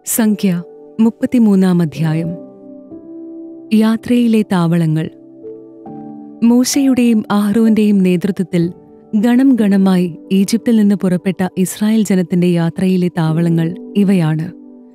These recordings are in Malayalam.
സംഖ്യ മുപ്പത്തിമൂന്നാം അധ്യായം യാത്രയിലെ താവളങ്ങൾ മൂശയുടെയും ആഹ്റോന്റെയും നേതൃത്വത്തിൽ ഗണം ഗണമായി ഈജിപ്തിൽ നിന്ന് പുറപ്പെട്ട ഇസ്രായേൽ ജനത്തിന്റെ യാത്രയിലെ താവളങ്ങൾ ഇവയാണ്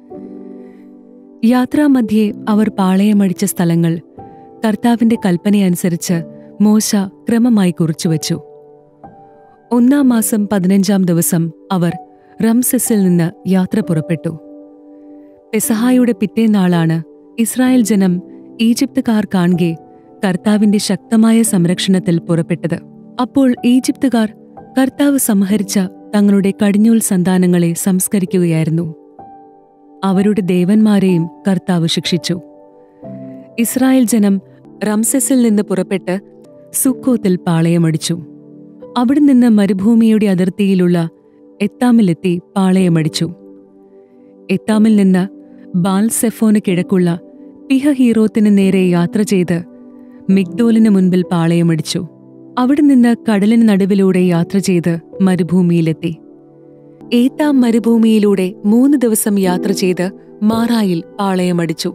യാത്രാമധ്യേ അവർ പാളയമടിച്ച സ്ഥലങ്ങൾ കർത്താവിന്റെ കൽപ്പനയനുസരിച്ച് മോശ ക്രമമായി കുറിച്ചുവച്ചു ഒന്നാം മാസം പതിനഞ്ചാം ദിവസം അവർ റംസെസിൽ നിന്ന് യാത്ര പുറപ്പെട്ടു പെസഹായുടെ പിറ്റേന്നാളാണ് ഇസ്രായേൽ ജനം ഈജിപ്തുകാർ കാണെ കർത്താവിന്റെ ശക്തമായ സംരക്ഷണത്തിൽ പുറപ്പെട്ടത് അപ്പോൾ ഈജിപ്തുകാർ കർത്താവ് സംഹരിച്ച തങ്ങളുടെ കടിഞ്ഞൂൽ സന്താനങ്ങളെ സംസ്കരിക്കുകയായിരുന്നു അവരുടെ ദേവന്മാരെയും കർത്താവ് ശിക്ഷിച്ചു ഇസ്രായേൽ ജനം റംസെസിൽ നിന്ന് പുറപ്പെട്ട് സുക്കോത്തിൽ പാളയമടിച്ചു അവിടെ നിന്ന് മരുഭൂമിയുടെ അതിർത്തിയിലുള്ള എത്താമിലെത്തി പാളയമടിച്ചു എത്താമിൽ നിന്ന് ബാൽസെഫോന് കിഴക്കുള്ള പിഹഹീറോത്തിന് നേരെ യാത്ര ചെയ്ത് മിഗ്ദോലിന് മുൻപിൽ പാളയമടിച്ചു അവിടെ നിന്ന് കടലിന് നടുവിലൂടെ യാത്ര ചെയ്ത് മരുഭൂമിയിലെത്തി ഏത്താം മരുഭൂമിയിലൂടെ മൂന്ന് ദിവസം യാത്ര ചെയ്ത് മാറായിൽ പാളയമടിച്ചു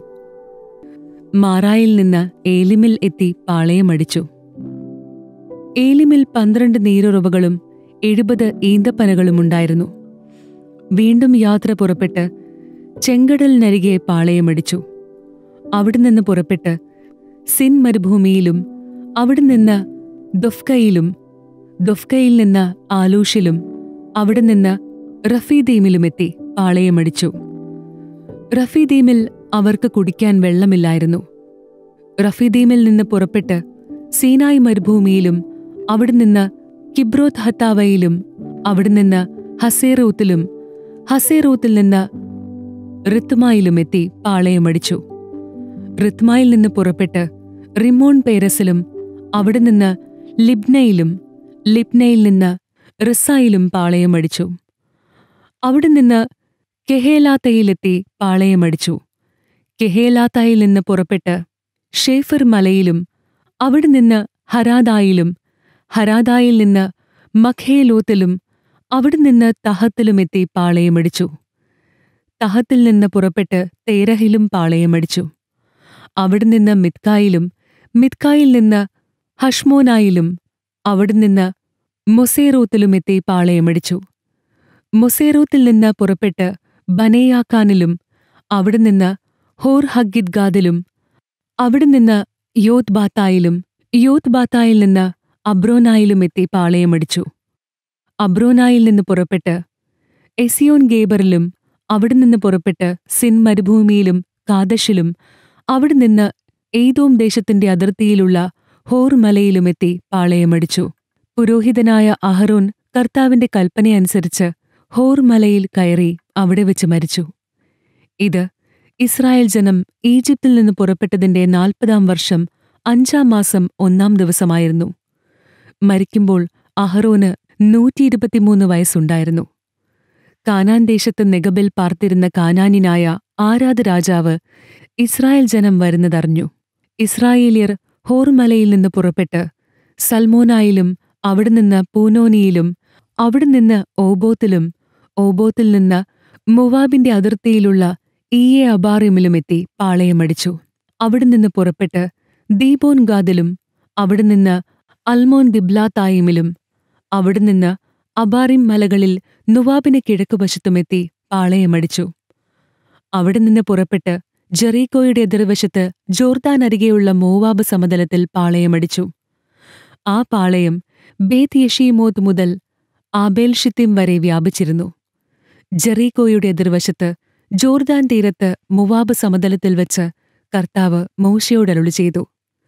മാറായിൽ നിന്ന് ഏലിമിൽ എത്തി പാളയമടിച്ചു ഏലിമിൽ പന്ത്രണ്ട് നീരുറവകളും എഴുപത് ഈന്തപ്പനകളും ഉണ്ടായിരുന്നു വീണ്ടും യാത്ര പുറപ്പെട്ട് ചെങ്കടലിനരികെ പാളയമടിച്ചു അവിടെ നിന്ന് പുറപ്പെട്ട് സിൻ മരുഭൂമിയിലും അവിടെ നിന്ന് ദൊഫ്കയിലും ദൊഫ്കയിൽ നിന്ന് ആലൂഷിലും അവിടെ നിന്ന് റഫീദീമിലുമെത്തി പാളയമടിച്ചു റഫീദീമിൽ അവർക്ക് കുടിക്കാൻ വെള്ളമില്ലായിരുന്നു റഫീദീമിൽ നിന്ന് പുറപ്പെട്ട് സീനായ് മരുഭൂമിയിലും അവിടെ നിന്ന് കിബ്രോത്ത് ഹത്താവയിലും അവിടെ നിന്ന് ഹസേറൂത്തിലും ഹസേറൂത്തിൽ നിന്ന് റിത്മായിലും എത്തി പാളയമടിച്ചു റിത്മായിൽ നിന്ന് പുറപ്പെട്ട് റിമോൺ പേരസിലും അവിടെ നിന്ന് ലിബ്നയിലും ലിബ്നയിൽ നിന്ന് റിസായിലും പാളയമടിച്ചു അവിടെ നിന്ന് കെഹേലാത്തയിലെത്തി പാളയമടിച്ചു കെഹേലാത്തായിൽ നിന്ന് പുറപ്പെട്ട് ഷേഫർ മലയിലും അവിടെ നിന്ന് ഹരാദായിലും ഹരാദായിൽ നിന്ന് മഖേലോത്തിലും അവിടെ നിന്ന് തഹത്തിലുമെത്തി പാളയമടിച്ചു തഹത്തിൽ നിന്ന് പുറപ്പെട്ട് തേരഹിലും പാളയമടിച്ചു അവിടെ നിന്ന് മിത്കായിലും മിത്കായിൽ നിന്ന് ഹഷ്മോനായിലും അവിടെ നിന്ന് മൊസേറോത്തിലുമെത്തി പാളയമടിച്ചു മൊസേറോത്തിൽ നിന്ന് പുറപ്പെട്ട് ബനേയാക്കാനിലും അവിടെ നിന്ന് ഹോർ ഹഗിദ്ഗാദിലും അവിടെ നിന്ന് യോത് ബാത്തായിലും യോത് ബാത്തായിൽ നിന്ന് അബ്രോനായിലും എത്തി പാളയമടിച്ചു അബ്രോനായിൽ നിന്ന് പുറപ്പെട്ട് എസിയോൻ ഗേബറിലും അവിടെ നിന്ന് പുറപ്പെട്ട് സിൻ മരുഭൂമിയിലും കാദശിലും അവിടെ നിന്ന് ഏതോം ദേശത്തിന്റെ അതിർത്തിയിലുള്ള ഹോർ മലയിലുമെത്തി പാളയമടിച്ചു പുരോഹിതനായ അഹറോൻ കർത്താവിന്റെ കൽപ്പനയനുസരിച്ച് ഹോർ മലയിൽ കയറി അവിടെ വെച്ച് മരിച്ചു ഇത് ഇസ്രായേൽ ജനം ഈജിപ്തിൽ നിന്ന് പുറപ്പെട്ടതിന്റെ നാൽപ്പതാം വർഷം അഞ്ചാം മാസം ഒന്നാം ദിവസമായിരുന്നു മരിക്കുമ്പോൾ അഹറോന് നൂറ്റി ഇരുപത്തിമൂന്ന് വയസ്സുണ്ടായിരുന്നു കാനാൻ ദേശത്ത് നെഗബിൽ പാർത്തിരുന്ന കാനാനിനായ ആരാധ രാജാവ് ഇസ്രായേൽ ജനം വരുന്നതറിഞ്ഞു ഇസ്രായേലിയർ ഹോർമലയിൽ നിന്ന് പുറപ്പെട്ട് സൽമോനായിലും അവിടെ നിന്ന് പൂനോനിയിലും അവിടെ നിന്ന് ഓബോത്തിലും ഓബോത്തിൽ നിന്ന് മുവാബിന്റെ അതിർത്തിയിലുള്ള ഈയെ അബാറിമിലുമെത്തി പാളയമടിച്ചു അവിടെ നിന്ന് പുറപ്പെട്ട് ദീപോൻ ഗാദിലും അവിടെ നിന്ന് അൽമോൻ ദിബ്ലാത്തായിമിലും അവിടെ നിന്ന് അബാറിം മലകളിൽ നുവാബിന് കിഴക്കുവശത്തുമെത്തി പാളയമടിച്ചു അവിടെ നിന്ന് പുറപ്പെട്ട് ജെറീക്കോയുടെ എതിർവശത്ത് ജോർദാൻ അരികെയുള്ള മോവാബ് സമതലത്തിൽ പാളയമടിച്ചു ആ പാളയം ബേത് യഷീമോത് മുതൽ ആബേൽ ഷിത്തിം വരെ വ്യാപിച്ചിരുന്നു ജെറീക്കോയുടെ എതിർവശത്ത് ജോർദാൻ തീരത്ത് മുവാബ് സമതലത്തിൽ വെച്ച് കർത്താവ് മോശയോടരുളി ചെയ്തു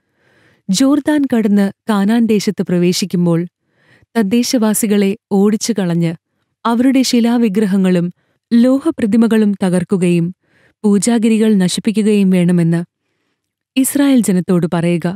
ജോർദാൻ കടന്ന് കാനാൻ ദേശത്ത് പ്രവേശിക്കുമ്പോൾ തദ്ദേശവാസികളെ ഓടിച്ചു കളഞ്ഞ് അവരുടെ ശിലാവിഗ്രഹങ്ങളും ലോഹപ്രതിമകളും തകർക്കുകയും പൂജാഗിരികൾ നശിപ്പിക്കുകയും വേണമെന്ന് ഇസ്രായേൽ ജനത്തോട് പറയുക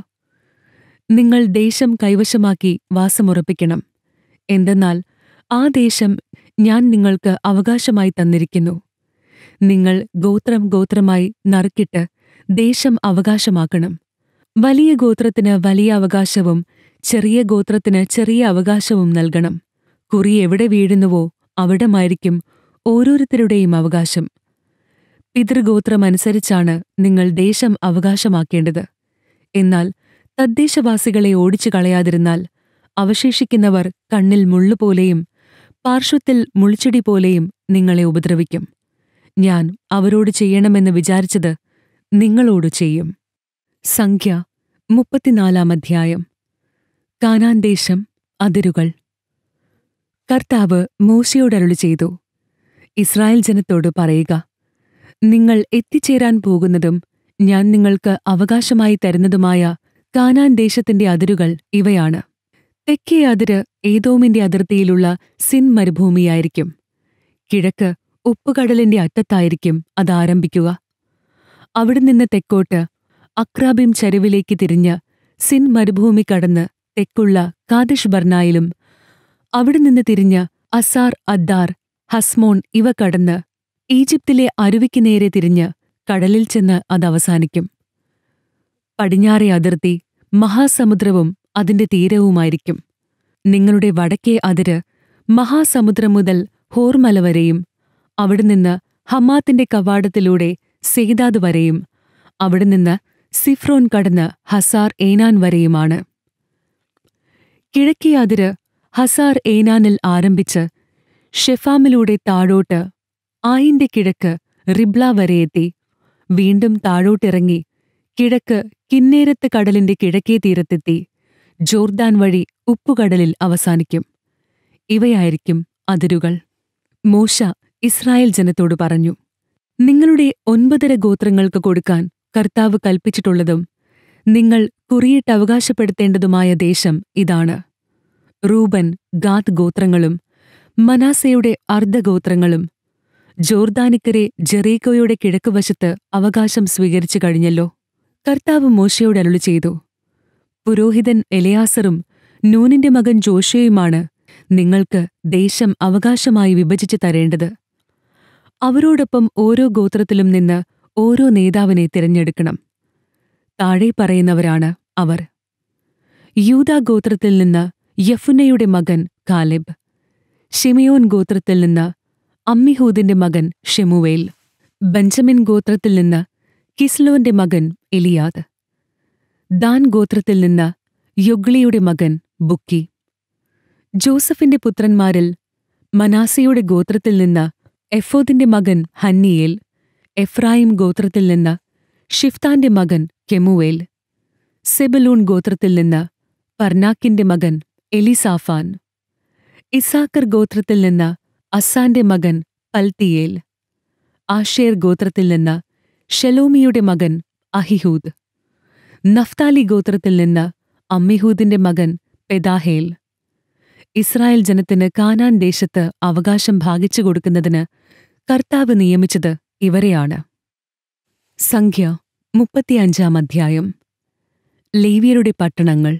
നിങ്ങൾ ദേശം കൈവശമാക്കി വാസമുറപ്പിക്കണം എന്തെന്നാൽ ആ ദേശം ഞാൻ നിങ്ങൾക്ക് അവകാശമായി തന്നിരിക്കുന്നു നിങ്ങൾ ഗോത്രം ഗോത്രമായി നറുക്കിട്ട് ദേശം അവകാശമാക്കണം വലിയ ഗോത്രത്തിന് വലിയ അവകാശവും ചെറിയ ഗോത്രത്തിന് ചെറിയ അവകാശവും നൽകണം കുറി എവിടെ വീഴുന്നുവോ അവിടമായിരിക്കും ഓരോരുത്തരുടെയും അവകാശം പിതൃഗോത്രമനുസരിച്ചാണ് നിങ്ങൾ ദേശം അവകാശമാക്കേണ്ടത് എന്നാൽ തദ്ദേശവാസികളെ ഓടിച്ചു കളയാതിരുന്നാൽ അവശേഷിക്കുന്നവർ കണ്ണിൽ മുള്ളുപോലെയും പാർശ്വത്തിൽ മുൾച്ചെടി പോലെയും നിങ്ങളെ ഉപദ്രവിക്കും ഞാൻ അവരോട് ചെയ്യണമെന്ന് വിചാരിച്ചത് നിങ്ങളോട് ചെയ്യും സംഖ്യ മുപ്പത്തിനാലാം അധ്യായം കാനാൻ ദേശം അതിരുകൾ കർത്താവ് മോശയോടരുളി ചെയ്തു ഇസ്രായേൽ ജനത്തോട് പറയുക നിങ്ങൾ എത്തിച്ചേരാൻ പോകുന്നതും ഞാൻ നിങ്ങൾക്ക് അവകാശമായി തരുന്നതുമായ കാനാൻ ദേശത്തിന്റെ അതിരുകൾ ഇവയാണ് തെക്കേ അതിര് ഏതോമിന്റെ അതിർത്തിയിലുള്ള സിൻ മരുഭൂമിയായിരിക്കും കിഴക്ക് ഉപ്പുകടലിന്റെ അറ്റത്തായിരിക്കും അത് ആരംഭിക്കുക അവിടെ നിന്ന് തെക്കോട്ട് അക്രാബിം ചരിവിലേക്ക് തിരിഞ്ഞ് സിൻ മരുഭൂമി കടന്ന് തെക്കുള്ള കാദിഷ് ബർണായിലും അവിടെ നിന്ന് തിരിഞ്ഞ് അസാർ അദ്ദാർ ഹസ്മോൺ ഇവ കടന്ന് ഈജിപ്തിലെ അരുവിക്ക് നേരെ തിരിഞ്ഞ് കടലിൽ ചെന്ന് അത് അവസാനിക്കും പടിഞ്ഞാറെ അതിർത്തി മഹാസമുദ്രവും അതിന്റെ തീരവുമായിരിക്കും നിങ്ങളുടെ വടക്കേ അതിര് മഹാസമുദ്രം മുതൽ ഹോർമല വരെയും അവിടെ നിന്ന് ഹമാത്തിന്റെ കവാടത്തിലൂടെ സേദാദ് വരെയും അവിടെ നിന്ന് സിഫ്രോൻ കടന്ന് ഹസാർ ഏനാൻ വരെയുമാണ് കിഴക്കേ അതിര് ഹസാർ ഏനാനിൽ ആരംഭിച്ച് ഷെഫാമിലൂടെ താഴോട്ട് ആയിന്റെ കിഴക്ക് റിബ്ല വരെയെത്തി വീണ്ടും താഴോട്ടിറങ്ങി കിഴക്ക് കിന്നേരത്ത് കടലിന്റെ കിഴക്കേ തീരത്തെത്തി ജോർദാൻ വഴി ഉപ്പുകടലിൽ അവസാനിക്കും ഇവയായിരിക്കും അതിരുകൾ മോശ ഇസ്രായേൽ ജനത്തോട് പറഞ്ഞു നിങ്ങളുടെ ഒൻപതര ഗോത്രങ്ങൾക്ക് കൊടുക്കാൻ കർത്താവ് കൽപ്പിച്ചിട്ടുള്ളതും നിങ്ങൾ കുറിയിട്ട് അവകാശപ്പെടുത്തേണ്ടതുമായ ദേശം ഇതാണ് റൂബൻ ഗാദ് ഗോത്രങ്ങളും മനാസയുടെ അർദ്ധഗോത്രങ്ങളും ജോർദാനിക്കരെ ജെറീക്കോയുടെ കിഴക്കുവശത്ത് അവകാശം സ്വീകരിച്ചു കഴിഞ്ഞല്ലോ കർത്താവ് മോശയോട് അരുളി ചെയ്തു പുരോഹിതൻ എലയാസറും നൂനിന്റെ മകൻ ജോഷയുമാണ് നിങ്ങൾക്ക് ദേശം അവകാശമായി വിഭജിച്ചു തരേണ്ടത് അവരോടൊപ്പം ഓരോ ഗോത്രത്തിലും നിന്ന് ഓരോ നേതാവിനെ തിരഞ്ഞെടുക്കണം താഴെ പറയുന്നവരാണ് അവർ യൂദാ ഗോത്രത്തിൽ നിന്ന് യഫുനയുടെ മകൻ കാലിബ് ഷിമയോൻ ഗോത്രത്തിൽ നിന്ന് അമ്മിഹൂദിന്റെ മകൻ ഷെമുവേൽ ബെഞ്ചമിൻ ഗോത്രത്തിൽ നിന്ന് കിസ്ലോന്റെ മകൻ എലിയാദ് ദാൻ ഗോത്രത്തിൽ നിന്ന് യൊഗ്ലിയുടെ മകൻ ബുക്കി ജോസഫിന്റെ പുത്രന്മാരിൽ മനാസയുടെ ഗോത്രത്തിൽ നിന്ന് എഫോദിന്റെ മകൻ ഹന്നിയേൽ എഫ്രായിം ഗോത്രത്തിൽ നിന്ന് ഷിഫ്താന്റെ മകൻ കെമുവേൽ സെബലൂൺ ഗോത്രത്തിൽ നിന്ന് പർനാക്കിന്റെ മകൻ എലിസാഫാൻ ഇസാക്കർ ഗോത്രത്തിൽ നിന്ന് അസാന്റെ മകൻ പൽത്തിയേൽ ആഷേർ ഗോത്രത്തിൽ നിന്ന് ഷെലോമിയുടെ മകൻ അഹിഹൂദ് നഫ്താലി ഗോത്രത്തിൽ നിന്ന് അമ്മിഹൂദിന്റെ മകൻ പെദാഹേൽ ഇസ്രായേൽ ജനത്തിന് കാനാൻ ദേശത്ത് അവകാശം ഭാഗിച്ചു കൊടുക്കുന്നതിന് കർത്താവ് നിയമിച്ചത് ഇവരെയാണ് സംഖ്യ മുപ്പത്തിയഞ്ചാം അധ്യായം ലേവ്യരുടെ പട്ടണങ്ങൾ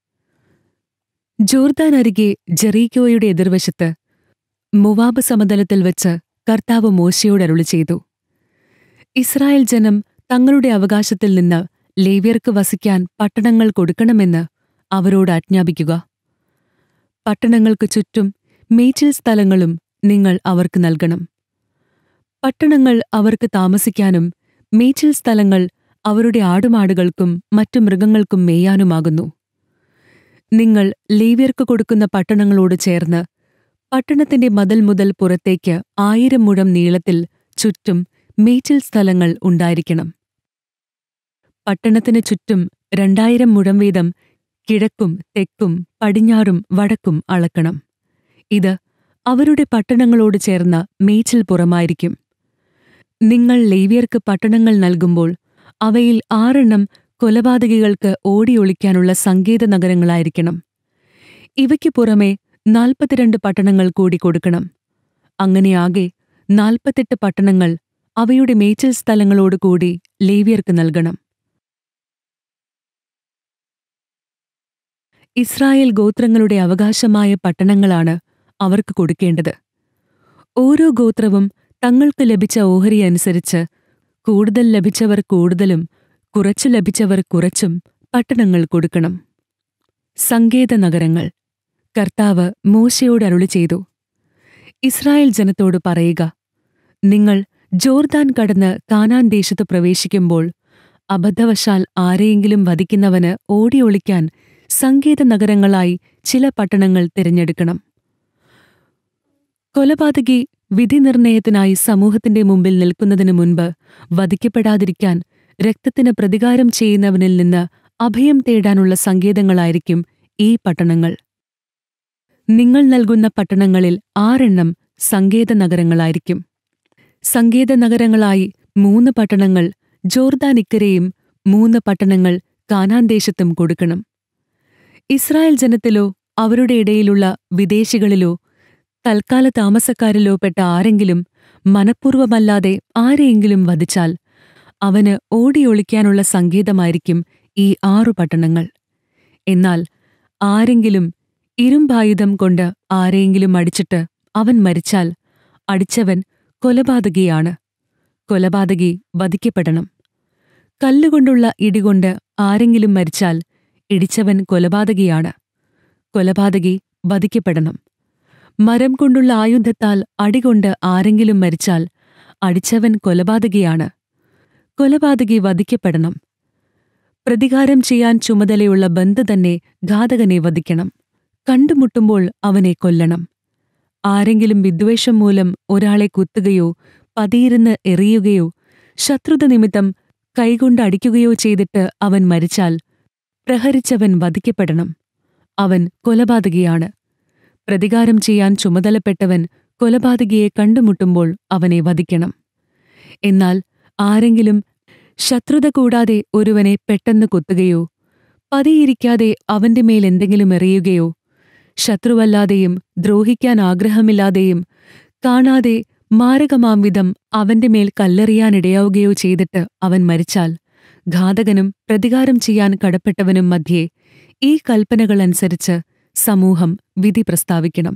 ജോർദാൻ അരികെ ജെറീക്കോയുടെ എതിർവശത്ത് മുവാബ് സമതലത്തിൽ വച്ച് കർത്താവ് മോശയോട് അരുളി ചെയ്തു ഇസ്രായേൽ ജനം തങ്ങളുടെ അവകാശത്തിൽ നിന്ന് ലേവ്യർക്ക് വസിക്കാൻ പട്ടണങ്ങൾ കൊടുക്കണമെന്ന് അവരോട് ആജ്ഞാപിക്കുക പട്ടണങ്ങൾക്ക് ചുറ്റും മേച്ചിൽ സ്ഥലങ്ങളും നിങ്ങൾ അവർക്ക് നൽകണം പട്ടണങ്ങൾ അവർക്ക് താമസിക്കാനും മേച്ചിൽ സ്ഥലങ്ങൾ അവരുടെ ആടുമാടുകൾക്കും മറ്റു മൃഗങ്ങൾക്കും മേയാനുമാകുന്നു നിങ്ങൾ ലേവ്യർക്ക് കൊടുക്കുന്ന പട്ടണങ്ങളോട് ചേർന്ന് പട്ടണത്തിന്റെ മതിൽ മുതൽ പുറത്തേക്ക് ആയിരം മുഴം നീളത്തിൽ ചുറ്റും മേച്ചിൽ സ്ഥലങ്ങൾ ഉണ്ടായിരിക്കണം പട്ടണത്തിന് ചുറ്റും രണ്ടായിരം മുഴം വീതം കിഴക്കും തെക്കും പടിഞ്ഞാറും വടക്കും അളക്കണം ഇത് അവരുടെ പട്ടണങ്ങളോട് ചേർന്ന മേച്ചിൽ പുറമായിരിക്കും നിങ്ങൾ ലേവ്യർക്ക് പട്ടണങ്ങൾ നൽകുമ്പോൾ അവയിൽ ആറെണ്ണം കൊലപാതകികൾക്ക് ഓടിയൊളിക്കാനുള്ള സങ്കേത നഗരങ്ങളായിരിക്കണം ഇവയ്ക്ക് പുറമെ നാൽപ്പത്തിരണ്ട് പട്ടണങ്ങൾ കൂടി കൊടുക്കണം അങ്ങനെയാകെ നാൽപ്പത്തെട്ട് പട്ടണങ്ങൾ അവയുടെ മേച്ചിൽ സ്ഥലങ്ങളോടുകൂടി ലേവ്യർക്ക് നൽകണം ഇസ്രായേൽ ഗോത്രങ്ങളുടെ അവകാശമായ പട്ടണങ്ങളാണ് അവർക്ക് കൊടുക്കേണ്ടത് ഓരോ ഗോത്രവും തങ്ങൾക്ക് ലഭിച്ച ഓഹരി അനുസരിച്ച് കൂടുതൽ ലഭിച്ചവർ കൂടുതലും കുറച്ചു ലഭിച്ചവർ കുറച്ചും പട്ടണങ്ങൾ കൊടുക്കണം സങ്കേത നഗരങ്ങൾ കർത്താവ് മോശയോട് അരുളി ചെയ്തു ഇസ്രായേൽ ജനത്തോട് പറയുക നിങ്ങൾ ജോർദാൻ കടന്ന് കാനാൻ ദേശത്ത് പ്രവേശിക്കുമ്പോൾ അബദ്ധവശാൽ ആരെയെങ്കിലും വധിക്കുന്നവന് ഓടിയൊളിക്കാൻ സങ്കേത നഗരങ്ങളായി ചില പട്ടണങ്ങൾ തിരഞ്ഞെടുക്കണം കൊലപാതകി വിധിനിർണയത്തിനായി സമൂഹത്തിന്റെ മുമ്പിൽ നിൽക്കുന്നതിനു മുൻപ് വധിക്കപ്പെടാതിരിക്കാൻ രക്തത്തിന് പ്രതികാരം ചെയ്യുന്നവനിൽ നിന്ന് അഭയം തേടാനുള്ള സങ്കേതങ്ങളായിരിക്കും ഈ പട്ടണങ്ങൾ നിങ്ങൾ നൽകുന്ന പട്ടണങ്ങളിൽ ആറെണ്ണം സങ്കേത നഗരങ്ങളായിരിക്കും സങ്കേത നഗരങ്ങളായി മൂന്ന് പട്ടണങ്ങൾ ജോർദാൻ ഇക്കരെയും മൂന്ന് പട്ടണങ്ങൾ കാനാൻ ദേശത്തും കൊടുക്കണം ഇസ്രായേൽ ജനത്തിലോ അവരുടെ ഇടയിലുള്ള വിദേശികളിലോ തൽക്കാല താമസക്കാരിലോ പെട്ട ആരെങ്കിലും മനഃപൂർവമല്ലാതെ ആരെയെങ്കിലും വധിച്ചാൽ അവന് ഓടിയൊളിക്കാനുള്ള സങ്കേതമായിരിക്കും ഈ ആറു പട്ടണങ്ങൾ എന്നാൽ ആരെങ്കിലും ഇരുമ്പായുധം കൊണ്ട് ആരെയെങ്കിലും അടിച്ചിട്ട് അവൻ മരിച്ചാൽ അടിച്ചവൻ കൊലപാതകിയാണ് കൊലപാതകി വധിക്കപ്പെടണം കല്ലുകൊണ്ടുള്ള ഇടികൊണ്ട് ആരെങ്കിലും മരിച്ചാൽ ഇടിച്ചവൻ കൊലപാതകിയാണ് കൊലപാതകി വധിക്കപ്പെടണം മരം കൊണ്ടുള്ള ആയുധത്താൽ അടികൊണ്ട് ആരെങ്കിലും മരിച്ചാൽ അടിച്ചവൻ കൊലപാതകിയാണ് കൊലപാതകി വധിക്കപ്പെടണം പ്രതികാരം ചെയ്യാൻ ചുമതലയുള്ള ബന്ധു തന്നെ ഘാതകനെ വധിക്കണം കണ്ടുമുട്ടുമ്പോൾ അവനെ കൊല്ലണം ആരെങ്കിലും വിദ്വേഷം മൂലം ഒരാളെ കുത്തുകയോ പതിയിരുന്ന് എറിയുകയോ ശത്രുത നിമിത്തം കൈകൊണ്ട് അടിക്കുകയോ ചെയ്തിട്ട് അവൻ മരിച്ചാൽ പ്രഹരിച്ചവൻ വധിക്കപ്പെടണം അവൻ കൊലപാതകിയാണ് പ്രതികാരം ചെയ്യാൻ ചുമതലപ്പെട്ടവൻ കൊലപാതകിയെ കണ്ടുമുട്ടുമ്പോൾ അവനെ വധിക്കണം എന്നാൽ ആരെങ്കിലും ശത്രുത കൂടാതെ ഒരുവനെ പെട്ടെന്ന് കൊത്തുകയോ പതിയിരിക്കാതെ അവന്റെ മേൽ എന്തെങ്കിലും എറിയുകയോ ശത്രുവല്ലാതെയും ദ്രോഹിക്കാൻ ആഗ്രഹമില്ലാതെയും കാണാതെ മാരകമാം വിധം അവന്റെ മേൽ കല്ലെറിയാനിടയാവുകയോ ചെയ്തിട്ട് അവൻ മരിച്ചാൽ ഘാതകനും പ്രതികാരം ചെയ്യാൻ കടപ്പെട്ടവനും മധ്യേ ഈ കൽപ്പനകളനുസരിച്ച് സമൂഹം വിധി പ്രസ്താവിക്കണം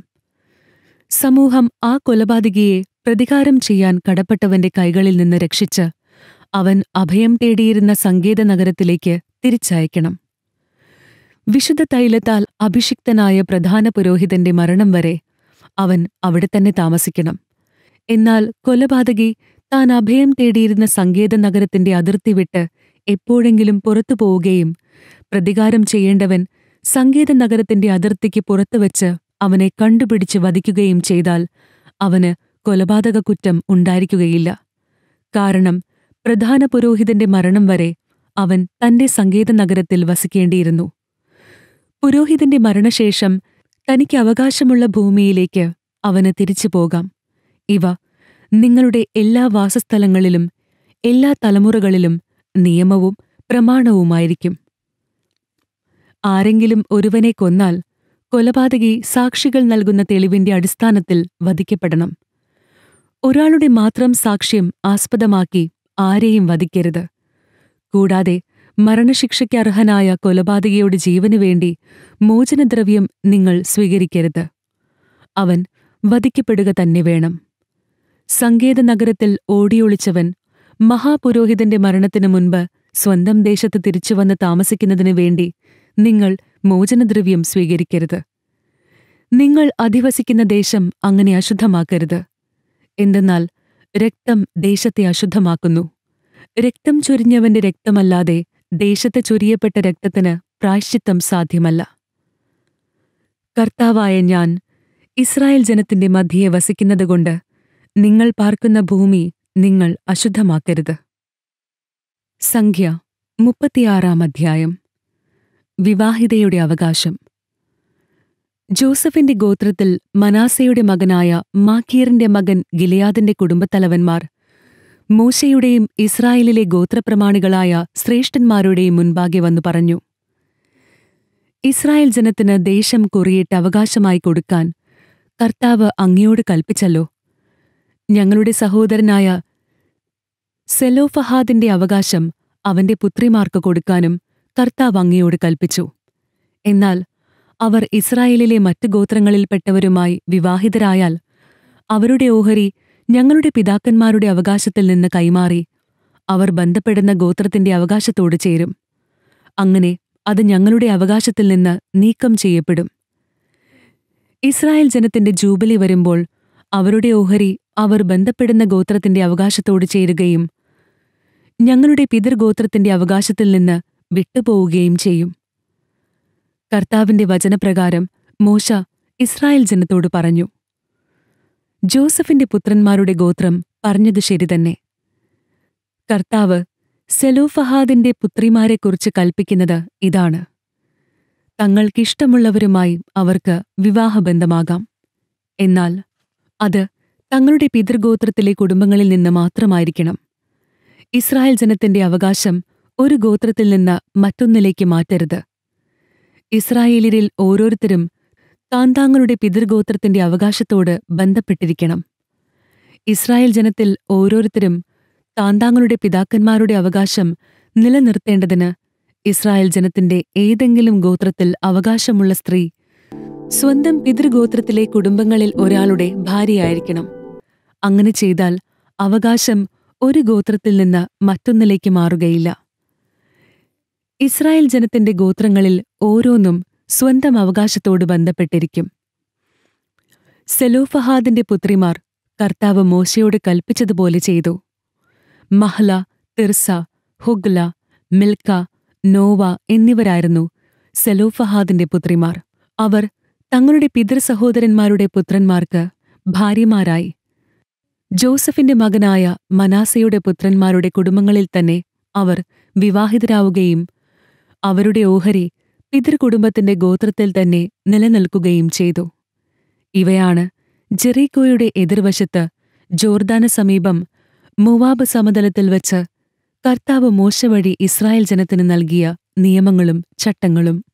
സമൂഹം ആ കൊലപാതകിയെ പ്രതികാരം ചെയ്യാൻ കടപ്പെട്ടവന്റെ കൈകളിൽ നിന്ന് രക്ഷിച്ച് അവൻ അഭയം തേടിയിരുന്ന സങ്കേത നഗരത്തിലേക്ക് തിരിച്ചയക്കണം വിശുദ്ധ തൈലത്താൽ അഭിഷിക്തനായ പ്രധാന പുരോഹിതന്റെ മരണം വരെ അവൻ അവിടെ തന്നെ താമസിക്കണം എന്നാൽ കൊലപാതകി താൻ അഭയം തേടിയിരുന്ന സങ്കേത നഗരത്തിന്റെ അതിർത്തി വിട്ട് എപ്പോഴെങ്കിലും പുറത്തു പോവുകയും പ്രതികാരം ചെയ്യേണ്ടവൻ സങ്കേത നഗരത്തിന്റെ അതിർത്തിക്ക് പുറത്തുവച്ച് അവനെ കണ്ടുപിടിച്ച് വധിക്കുകയും ചെയ്താൽ അവന് കൊലപാതക കുറ്റം ഉണ്ടായിരിക്കുകയില്ല കാരണം പ്രധാന പുരോഹിതന്റെ മരണം വരെ അവൻ തന്റെ സങ്കേത നഗരത്തിൽ വസിക്കേണ്ടിയിരുന്നു പുരോഹിതന്റെ മരണശേഷം തനിക്ക് അവകാശമുള്ള ഭൂമിയിലേക്ക് അവന് തിരിച്ചു പോകാം ഇവ നിങ്ങളുടെ എല്ലാ വാസസ്ഥലങ്ങളിലും എല്ലാ തലമുറകളിലും നിയമവും പ്രമാണവുമായിരിക്കും ആരെങ്കിലും ഒരുവനെ കൊന്നാൽ കൊലപാതകി സാക്ഷികൾ നൽകുന്ന തെളിവിന്റെ അടിസ്ഥാനത്തിൽ വധിക്കപ്പെടണം ഒരാളുടെ മാത്രം സാക്ഷ്യം ആസ്പദമാക്കി ആരെയും വധിക്കരുത് കൂടാതെ മരണശിക്ഷയ്ക്ക് അർഹനായ കൊലപാതകിയുടെ ജീവനു വേണ്ടി മോചനദ്രവ്യം നിങ്ങൾ സ്വീകരിക്കരുത് അവൻ വധിക്കപ്പെടുക തന്നെ വേണം സങ്കേത നഗരത്തിൽ ഓടിയൊളിച്ചവൻ മഹാപുരോഹിതന്റെ മരണത്തിനു മുൻപ് സ്വന്തം ദേശത്ത് തിരിച്ചുവന്ന് താമസിക്കുന്നതിനു വേണ്ടി നിങ്ങൾ മോചനദ്രവ്യം സ്വീകരിക്കരുത് നിങ്ങൾ അധിവസിക്കുന്ന ദേശം അങ്ങനെ അശുദ്ധമാക്കരുത് എന്തെന്നാൽ രക്തം ദേശത്തെ അശുദ്ധമാക്കുന്നു രക്തം ചൊരിഞ്ഞവന്റെ രക്തമല്ലാതെ ദേശത്ത് ചൊരിയപ്പെട്ട രക്തത്തിന് പ്രായശ്ചിത്തം സാധ്യമല്ല കർത്താവായ ഞാൻ ഇസ്രായേൽ ജനത്തിന്റെ മധ്യയെ വസിക്കുന്നതുകൊണ്ട് നിങ്ങൾ പാർക്കുന്ന ഭൂമി നിങ്ങൾ അശുദ്ധമാക്കരുത് സംഖ്യ മുപ്പത്തിയാറാം അധ്യായം വിവാഹിതയുടെ അവകാശം ജോസഫിന്റെ ഗോത്രത്തിൽ മനാസയുടെ മകനായ മാക്കീറിന്റെ മകൻ ഗിലിയാദിന്റെ കുടുംബത്തലവന്മാർ മൂശയുടെയും ഇസ്രായേലിലെ ഗോത്രപ്രമാണികളായ ശ്രേഷ്ഠന്മാരുടെയും മുൻപാകെ വന്നു പറഞ്ഞു ഇസ്രായേൽ ജനത്തിന് ദേശം കുറിയിട്ട് അവകാശമായി കൊടുക്കാൻ കർത്താവ് അങ്ങയോട് കൽപ്പിച്ചല്ലോ ഞങ്ങളുടെ സഹോദരനായ സെലോഫഹാദിന്റെ അവകാശം അവന്റെ പുത്രിമാർക്ക് കൊടുക്കാനും കർത്താവ് അങ്ങയോട് കൽപ്പിച്ചു എന്നാൽ അവർ ഇസ്രായേലിലെ മറ്റു ഗോത്രങ്ങളിൽപ്പെട്ടവരുമായി വിവാഹിതരായാൽ അവരുടെ ഓഹരി ഞങ്ങളുടെ പിതാക്കന്മാരുടെ അവകാശത്തിൽ നിന്ന് കൈമാറി അവർ ബന്ധപ്പെടുന്ന ഗോത്രത്തിന്റെ അവകാശത്തോട് ചേരും അങ്ങനെ അത് ഞങ്ങളുടെ അവകാശത്തിൽ നിന്ന് നീക്കം ചെയ്യപ്പെടും ഇസ്രായേൽ ജനത്തിന്റെ ജൂബിലി വരുമ്പോൾ അവരുടെ ഓഹരി അവർ ബന്ധപ്പെടുന്ന ഗോത്രത്തിന്റെ അവകാശത്തോട് ചേരുകയും ഞങ്ങളുടെ പിതൃഗോത്രത്തിന്റെ അവകാശത്തിൽ നിന്ന് വിട്ടുപോവുകയും ചെയ്യും കർത്താവിന്റെ വചനപ്രകാരം മോശ ഇസ്രായേൽ ജനത്തോട് പറഞ്ഞു ജോസഫിന്റെ പുത്രന്മാരുടെ ഗോത്രം പറഞ്ഞത് ശരി തന്നെ കർത്താവ് സെലോഫഹാദിന്റെ പുത്രിമാരെക്കുറിച്ച് കൽപ്പിക്കുന്നത് ഇതാണ് തങ്ങൾക്കിഷ്ടമുള്ളവരുമായി അവർക്ക് വിവാഹബന്ധമാകാം എന്നാൽ അത് തങ്ങളുടെ പിതൃഗോത്രത്തിലെ കുടുംബങ്ങളിൽ നിന്ന് മാത്രമായിരിക്കണം ഇസ്രായേൽ ജനത്തിന്റെ അവകാശം ഒരു ഗോത്രത്തിൽ നിന്ന് മറ്റൊന്നിലേക്ക് മാറ്റരുത് ഇസ്രായേലിരിൽ ഓരോരുത്തരും താൻ താങ്കളുടെ പിതൃഗോത്രത്തിന്റെ അവകാശത്തോട് ബന്ധപ്പെട്ടിരിക്കണം ഇസ്രായേൽ ജനത്തിൽ ഓരോരുത്തരും താൻ താങ്കളുടെ പിതാക്കന്മാരുടെ അവകാശം നിലനിർത്തേണ്ടതിന് ഇസ്രായേൽ ജനത്തിന്റെ ഏതെങ്കിലും ഗോത്രത്തിൽ അവകാശമുള്ള സ്ത്രീ സ്വന്തം പിതൃഗോത്രത്തിലെ കുടുംബങ്ങളിൽ ഒരാളുടെ ഭാര്യയായിരിക്കണം അങ്ങനെ ചെയ്താൽ അവകാശം ഒരു ഗോത്രത്തിൽ നിന്ന് മറ്റൊന്നിലേക്ക് മാറുകയില്ല ഇസ്രായേൽ ജനത്തിന്റെ ഗോത്രങ്ങളിൽ ഓരോന്നും സ്വന്തം അവകാശത്തോട് ബന്ധപ്പെട്ടിരിക്കും സെലോഫഹാദിന്റെ പുത്രിമാർ കർത്താവ് മോശയോട് കൽപ്പിച്ചതുപോലെ ചെയ്തു Mahlah Tirzah Hoglah Milcah Noah എന്നിവരായിരുന്നു സെലോഫഹാദിന്റെ പുത്രിമാർ അവർ തങ്ങളുടെ പിതൃ സഹോദരന്മാരുടെ പുത്രന്മാർക്ക് ഭാര്യമാരായി ജോസഫിന്റെ മകനായ മനാസയുടെ പുത്രന്മാരുടെ കുടുംബങ്ങളിൽ തന്നെ അവർ വിവാഹിതരാവുകയും അവരുടെ ഓഹരി പിതൃകുടുംബത്തിന്റെ ഗോത്രത്തിൽ തന്നെ നിലനിൽക്കുകയും ചെയ്തു ഇവയാണ് ജെറീക്കോയുടെ എതിർവശത്ത് ജോർദാന സമീപം മുവാബ് സമതലത്തിൽ വച്ച് കർത്താവ് മോശ വഴി ഇസ്രായേൽ ജനത്തിന് നൽകിയ നിയമങ്ങളും ചട്ടങ്ങളും